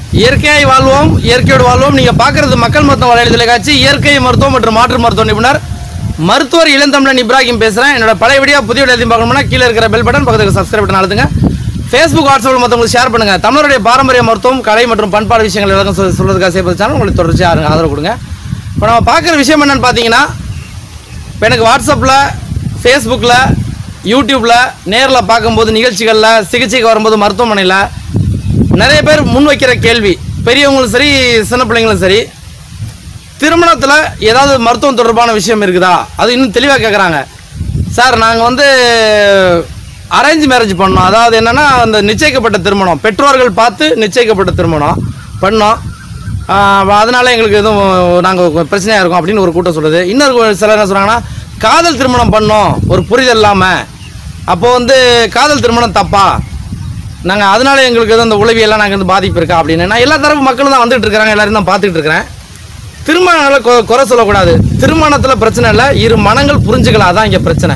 இயற்கையாய் வாழ்வோம் இயற்கையோடு வாழ்வோம் நீங்க பார்க்கறது மக்கள் மருத்துவ வலையொலி தொலைக்காட்சி இயற்கை மருத்துவம் மற்றும் மாற்று மருத்துவ நிபுணர் மருத்துவர் இளந்தமிழன் இப்ராஹிம் பேசுறேன் என்னோட பழைய வீடியோ புதிய வீடியோ எதையும் பார்க்கணும்னா கீழே இருக்கிற பெல் பட்டன் பக்கத்துக்கு சப்ஸ்கிரைப் பட்டன் அழுத்துங்க ஃபேஸ்புக் வாட்ஸ்அப்பில் மற்றவங்களுக்கு ஷேர் பண்ணுங்க தமிழருடைய பாரம்பரிய மருத்துவம் கலை மற்றும் பண்பாடு விஷயங்கள் எல்லாருக்கும் சொல் சொல்றதுக்காக செய்வது சேனல் உங்களுக்கு தொடர்ச்சி ஆதரவு கொடுங்க இப்போ நம்ம பார்க்குற விஷயம் என்னன்னு பார்த்தீங்கன்னா இப்போ எனக்கு வாட்ஸ்அப்பில் ஃபேஸ்புக்கில் யூடியூப்பில் நேரில் பார்க்கும்போது நிகழ்ச்சிகளில் சிகிச்சைக்கு வரும்போது மருத்துவமனையில் நிறைய பேர் முன் வைக்கிற கேள்வி பெரியவங்களும் சரி சின்ன பிள்ளைங்களும் சரி திருமணத்தில் ஏதாவது மருத்துவம் தொடர்பான விஷயம் இருக்குதா அது இன்னும் தெளிவாக கேட்குறாங்க சார் நாங்கள் வந்து அரேஞ்ச் மேரேஜ் பண்ணோம் அதாவது என்னென்னா அந்த நிச்சயிக்கப்பட்ட திருமணம் பெற்றோர்கள் பார்த்து நிச்சயிக்கப்பட்ட திருமணம் பண்ணோம் ஆஹ் அதனால எங்களுக்கு எதுவும் நாங்கள் பிரச்சனையாக இருக்கும் அப்படின்னு ஒரு கூட்டம் சொல்லுது இன்னொரு சிலர் என்ன சொல்கிறாங்கன்னா காதல் திருமணம் பண்ணோம் ஒரு புரிதல் இல்லாமல் அப்போது வந்து காதல் திருமணம் தப்பா நாங்கள் அதனால எங்களுக்கு எதுவும் இந்த உளவியெல்லாம் நாங்கள் வந்து பாதிப்பு இருக்கா அப்படின்னு நான் எல்லா தரப்பு மக்களும் தான் வந்துட்டு இருக்கிறாங்க எல்லாரும் தான் பார்த்துட்டு இருக்கிறேன் திருமணங்களை கொ- குறை சொல்லக்கூடாது திருமணத்தில் பிரச்சனை இல்லை இரு மனங்கள் புரிஞ்சுக்கலாம் அதான் இங்கே பிரச்சனை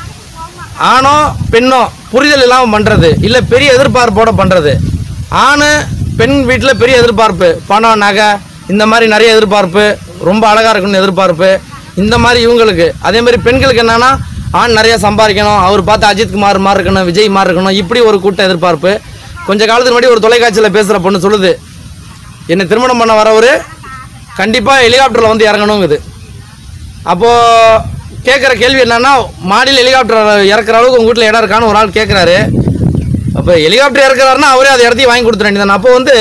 ஆணோ பெண்ணோ புரிதல் இல்லாமல் பண்ணுறது இல்லை பெரிய எதிர்பார்ப்போட பண்ணுறது ஆண் பெண் வீட்டில் பெரிய எதிர்பார்ப்பு பணம் நகை இந்த மாதிரி நிறைய எதிர்பார்ப்பு ரொம்ப அழகாக இருக்கணும்னு எதிர்பார்ப்பு இந்த மாதிரி இவங்களுக்கு அதே மாதிரி பெண்களுக்கு என்னன்னா ஆண் நிறைய சம்பாதிக்கணும் அவர் பார்த்து அஜித் குமார் மாதிரி இருக்கணும் விஜய் மாதிரி இருக்கணும் இப்படி ஒரு கூட்ட எதிர்பார்ப்பு கொஞ்ச காலத்துக்கு முன்னாடி ஒரு தொலைக்காட்சியில் பேசுகிற பொண்ணு சொல்லுது என்னை திருமணம் பண்ண வரவர் கண்டிப்பாக ஹெலிகாப்டரில் வந்து இறங்கணுங்குது அப்போது கேட்குற கேள்வி என்னன்னா மாடியில் ஹெலிகாப்டர் இறக்குற அளவுக்கு உங்கள் வீட்டில் இடம் இருக்கான்னு ஒரு ஆள் கேட்குறாரு அப்போ ஹெலிகாப்டர் இறக்குறாருன்னா அவரே அதை இடத்தையும் வாங்கி கொடுத்துட வேண்டியதானே அப்போ வந்து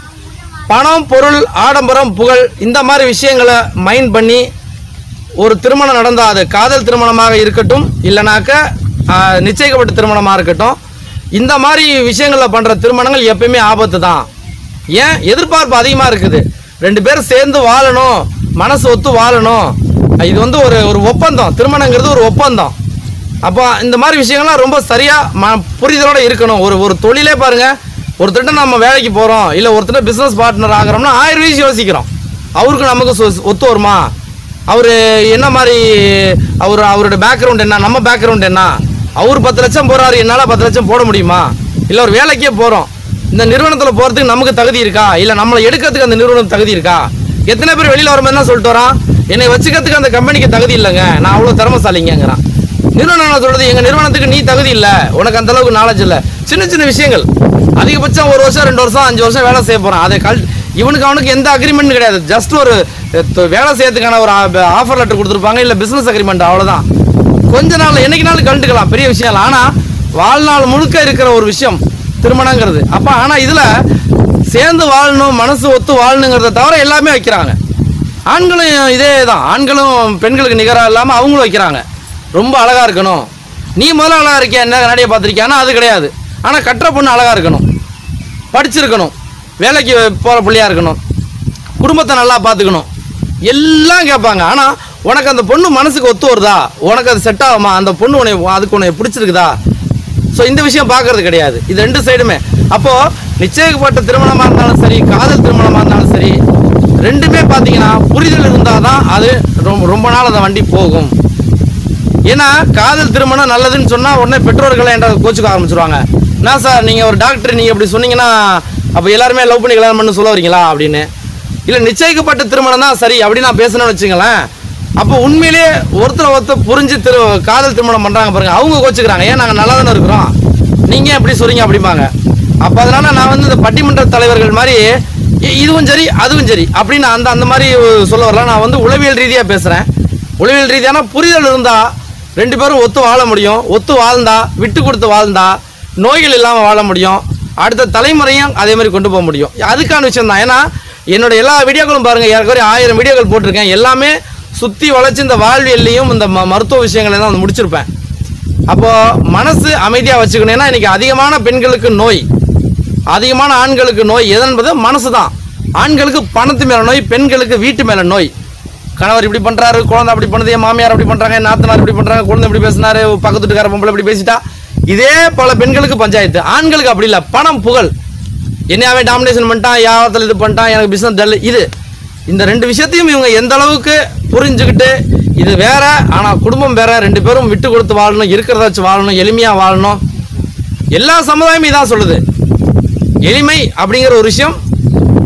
பணம் பொருள் ஆடம்பரம் புகழ் இந்த மாதிரி விஷயங்களை மைண்ட் பண்ணி ஒரு திருமணம் நடந்தால் அது காதல் திருமணமாக இருக்கட்டும் இல்லைனாக்க ஆஹ், நிச்சயிக்கப்பட்ட திருமணமாக இருக்கட்டும் இந்த மாதிரி விஷயங்களில் பண்ணுற திருமணங்கள் எப்பயுமே ஆபத்து தான் ஏன் எதிர்பார்ப்பு அதிகமாக இருக்குது ரெண்டு பேரும் சேர்ந்து வாழணும் மனசு ஒத்து வாழணும் இது வந்து ஒரு ஒரு ஒப்பந்தம் திருமணங்கிறது ஒரு ஒப்பந்தம் அப்போ இந்த மாதிரி விஷயங்கள்லாம் ரொம்ப சரியாக ம புரிதலோட இருக்கணும் ஒரு ஒரு தொழிலே பாருங்க ஒருத்தர்கிட்ட நம்ம வேலைக்கு போகிறோம் இல்லை ஒருத்தர் பிஸ்னஸ் பார்ட்னர் ஆகிறோம்னா ஆயிரம் வயசு யோசிக்கிறோம் அவருக்கு நமக்கு சொ- ஒத்து வருமா அவர் என்ன மாதிரி அவர் அவரோட பேக்ரவுண்ட் என்ன நம்ம பேக்ரவுண்ட் என்ன அவர் பத்து லட்சம் போறாரு என்னால் பத்து லட்சம் போட முடியுமா இல்லை ஒரு வேலைக்கே போகிறோம் இந்த நிறுவனத்தில் போகிறதுக்கு நமக்கு தகுதி இருக்கா இல்லை நம்மளை எடுக்கிறதுக்கு அந்த நிறுவனம் தகுதி இருக்கா எத்தனை பேர் வெளியில் வரும்போது என்ன சொல்லிட்டு வரான் என்னை வச்சுக்கிறதுக்கு அந்த கம்பெனிக்கு தகுதி இல்லைங்க நான் அவ்வளோ திறமசாலிங்கிறான் நிறுவனம் என்ன சொல்றது எங்க நிறுவனத்துக்கு நீ தகுதி இல்ல உனக்கு அந்த அளவுக்கு நாலேஜ் இல்ல சின்ன சின்ன விஷயங்கள் அதிகபட்சம் ஒரு வருஷம் ரெண்டு வருஷம் அஞ்சு வருஷம் வேலை செய்ய போறான் அதை கல் இவனுக்கு அவனுக்கு எந்த அக்ரிமெண்ட் கிடையாது ஜஸ்ட் ஒரு அஹ், தொ- வேலை செய்யறதுக்கான ஒரு ஆஃபர் லெட்டர் கொடுத்துருப்பாங்க இல்ல பிசினஸ் அக்ரிமெண்ட் அவ்வளவுதான் கொஞ்ச நாள் என்னைக்குனாலும் கழட்டுக்கலாம் பெரிய விஷயம் இல்லை ஆனா வாழ்நாள் முழுக்க இருக்கிற ஒரு விஷயம் திருமணங்கிறது அப்ப ஆனா இதுல சேர்ந்து வாழணும் மனசு ஒத்து வாழணுங்கிறத தவிர எல்லாமே வைக்கிறாங்க ஆண்களும் இதே தான் ஆண்களும் பெண்களுக்கு நிகராக இல்லாமல் அவங்களும் வைக்கிறாங்க ரொம்ப அழகாக இருக்கணும் நீ முதல்ல அழகாக இருக்கியா என்ன கண்ணாடியை பார்த்துருக்கியானா அது கிடையாது ஆனால் கட்டுற பொண்ணு அழகாக இருக்கணும் படிச்சிருக்கணும் வேலைக்கு போகிற பிள்ளையா இருக்கணும் குடும்பத்தை நல்லா பார்த்துக்கணும் எல்லாம் கேட்பாங்க ஆனால் உனக்கு அந்த பொண்ணு மனசுக்கு ஒத்து வருதா உனக்கு அது செட் ஆகுமா அந்த பொண்ணு உன்னை அதுக்கு உன்னை பிடிச்சிருக்குதா ஸோ இந்த விஷயம் பார்க்கறது கிடையாது இது ரெண்டு சைடுமே அப்போது நிச்சயிக்கப்பட்ட திருமணமாக இருந்தாலும் சரி காதல் திருமணமாக இருந்தாலும் சரி ரெண்டுமே பார்த்தீங்கன்னா புரிதல் இருந்தால் தான் அது ரொம்ப ரொம்ப நாள் அந்த வண்டி போகும் ஏன்னா காதல் திருமணம் நல்லதுன்னு சொன்னால் உடனே பெற்றோர்களை என்ற கோச்சுக்க ஆரம்பிச்சிருவாங்க என்ன சார் நீங்கள் ஒரு டாக்டர் நீங்கள் இப்படி சொன்னீங்கன்னா அப்போ எல்லாருமே லவ் பண்ணி கல்யாணம் பண்ண சொல்ல வரீங்களா அப்படின்னு இல்லை நிச்சயிக்கப்பட்ட திருமணம் தான் சரி அப்படி நான் பேசணும்னு வச்சுங்களேன் அப்போ உண்மையிலேயே ஒருத்தர் ஒருத்தர் புரிஞ்சு திரு காதல் திருமணம் பண்ணுறாங்க பாருங்க அவங்க கோச்சுக்கிறாங்க ஏன் நாங்கள் நல்லா தானே இருக்கிறோம் நீங்கள் எப்படி சொல்றீங்க அப்படிம்பாங்க அப்போ அதனால நான் வந்து இந்த பட்டிமன்ற தலைவர்கள் மாதிரி இ- இதுவும் சரி அதுவும் சரி அப்படின்னு அந்த அந்த மாதிரி சொல்ல வரல நான் வந்து உளவியல் ரீதியாக பேசுகிறேன் உளவியல் ரீதியான புரிதல் இருந்தால் ரெண்டு பேரும் ஒத்து வாழ முடியும் ஒத்து வாழ்ந்தா விட்டு கொடுத்து வாழ்ந்தா நோய்கள் இல்லாமல் வாழ முடியும் அடுத்த தலைமுறையும் அதே மாதிரி கொண்டு போக முடியும் அதுக்கான விஷயம் தான் ஏன்னா என்னோட எல்லா வீடியோக்களும் பாருங்கள் ஏற்கனவே ஆயிரம் வீடியோக்கள் போட்டிருக்கேன் எல்லாமே சுற்றி வளைச்சு இந்த வாழ்வியல்லையும் இந்த ம மருத்துவ விஷயங்களை தான் வந்து முடிச்சிருப்பேன் அப்போது மனசு அமைதியாக வச்சுக்கணும் ஏன்னா இன்னைக்கு அதிகமான பெண்களுக்கு நோய் அதிகமான ஆண்களுக்கு நோய் எது என்பது மனசு தான் ஆண்களுக்கு பணத்து மேலே நோய் பெண்களுக்கு வீட்டு மேலே நோய் கணவர் இப்படி பண்றாரு குழந்தை அப்படி பண்ணுது என் மாமியார் அப்படி பண்றாங்க என் நாத்தனார் இப்படி பண்றாங்க குழந்தை இப்படி பேசினாரு பக்கத்து வீட்டுக்கார பொம்பளை இப்படி பேசிட்டா இதே பல பெண்களுக்கு பஞ்சாயத்து ஆண்களுக்கு அப்படி இல்லை பணம் புகழ் என்னையாவே டாமினேஷன் பண்ணிட்டான் யாவத்தில் இது பண்ணிட்டான் எனக்கு பிசினஸ் டல் இது இந்த ரெண்டு விஷயத்தையும் இவங்க எந்த அளவுக்கு புரிஞ்சுக்கிட்டு இது வேற ஆனா குடும்பம் வேற ரெண்டு பேரும் விட்டு கொடுத்து வாழணும் இருக்கிறத வச்சு வாழணும் எளிமையா வாழணும் எல்லா சமுதாயமும் இதான் சொல்லுது எளிமை அப்படிங்கிற ஒரு விஷயம்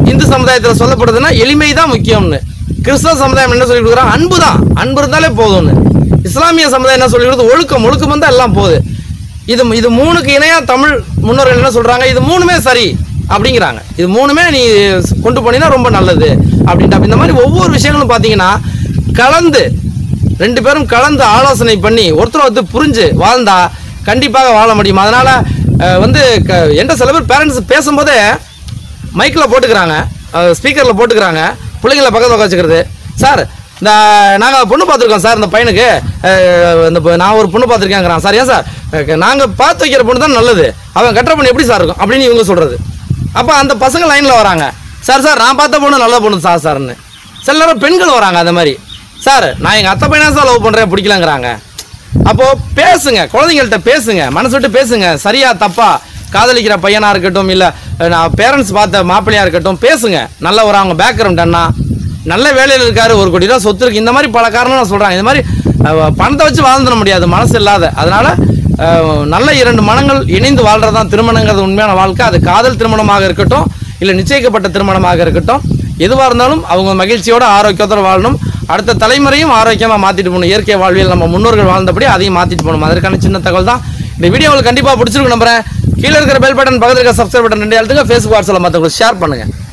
இந்து சமுதாயத்தில் சொல்லப்படுதுன்னா எளிமை தான் முக்கியம்னு கிறிஸ்தவ சமுதாயம் என்ன சொல்லி கொடுக்குறாங்க அன்பு தான் அன்பு இருந்தாலே போதும்னு இஸ்லாமிய சமுதாயம் என்ன சொல்லி கொடுக்குது ஒழுக்கம் ஒழுக்கம் வந்தால் எல்லாம் போகுது இது இது மூணுக்கு இணையா தமிழ் முன்னோர்கள் என்ன சொல்றாங்க இது மூணுமே சரி அப்படிங்கிறாங்க இது மூணுமே நீ கொண்டு போனீங்கன்னா ரொம்ப நல்லது அப்படின்ட்டு அப்ப இந்த மாதிரி ஒவ்வொரு விஷயங்களும் பார்த்தீங்கன்னா கலந்து ரெண்டு பேரும் கலந்து ஆலோசனை பண்ணி ஒருத்தர் ஒருத்தர் புரிஞ்சு வாழ்ந்தா கண்டிப்பாக வாழ முடியும் அதனால அஹ், வந்து க- என்கிட்ட சில பேர் பேரண்ட்ஸ் பேசும்போதே மைக்கில் போட்டுக்கிறாங்க ஸ்பீக்கரில் போட்டுக்கிறாங்க பிள்ளைங்கள பக்கத்தில் வச்சுக்கிறது சார் இந்த நாங்கள் பொண்ணு பார்த்துருக்கோம் சார் இந்த பையனுக்கு அஹ், இந்த பொ- நான் ஒரு பொண்ணு பார்த்துருக்கேங்கிறான் சார் ஏன் சார் நாங்கள் பார்த்து வைக்கிற பொண்ணு தான் நல்லது அவன் கட்டுற பொண்ணு எப்படி சார் இருக்கும் அப்படின்னு இவங்க சொல்கிறது அப்போ அந்த பசங்க லைனில் வராங்க சார் சார் நான் பார்த்த பொண்ணு நல்ல பொண்ணு சார் சார்னு சில நேரம் பெண்கள் வராங்க அந்த மாதிரி சார் நான் எங்கள் அத்தை பையனா சார் லவ் பண்ணுறேன் பிடிக்கலங்கிறாங்க அப்போ பேசுங்க குழந்தைங்கள்ட்ட பேசுங்க மனசு விட்டு பேசுங்க சரியா தப்பா காதலிக்கிற பையனா இருக்கட்டும் இல்ல அஹ், நான் பேரண்ட்ஸ் பார்த்த மாப்பிள்ளையா இருக்கட்டும் பேசுங்க நல்ல ஒரு அவங்க பேக்ரவுண்ட் அண்ணா நல்ல வேலையில் இருக்காரு ஒரு கோடி ரூபா சொத்து இருக்கு இந்த மாதிரி பல காரணம் நான் சொல்றாங்க இந்த மாதிரி அஹ், பணத்தை வச்சு வாழ்ந்துட முடியாது மனசு இல்லாத அதனால அஹ், நல்ல இரண்டு மனங்கள் இணைந்து வாழ்றதுதான் திருமணங்கிறது உண்மையான வாழ்க்கை அது காதல் திருமணமாக இருக்கட்டும் இல்ல நிச்சயிக்கப்பட்ட திருமணமாக இருக்கட்டும் எதுவாக இருந்தாலும் அவங்க மகிழ்ச்சியோட ஆரோக்கியத்தோட வாழணும் அடுத்த தலைமுறையும் ஆரோக்கியமாக மாற்றிட்டு போகணும் இயற்கை வாழ்வியல் நம்ம முன்னோர்கள் வாழ்ந்தபடி அதையும் மாற்றிட்டு போகணும் அதற்கான சின்ன தகவல் தான் இந்த வீடியோ உங்களுக்கு கண்டிப்பாக பிடிச்சிருக்கும் நம்புறேன் கீழே இருக்கிற பெல் பட்டன் பக்கத்தில் இருக்கிற சப்ஸ்கிரைப் பட்டன் ரெண்டு எழுத்துங்க ஃபேஸ்புக் வாட்ஸ்அப்பில் மற்றவங்களுக்கு ஷேர் பண்ணுங்கள்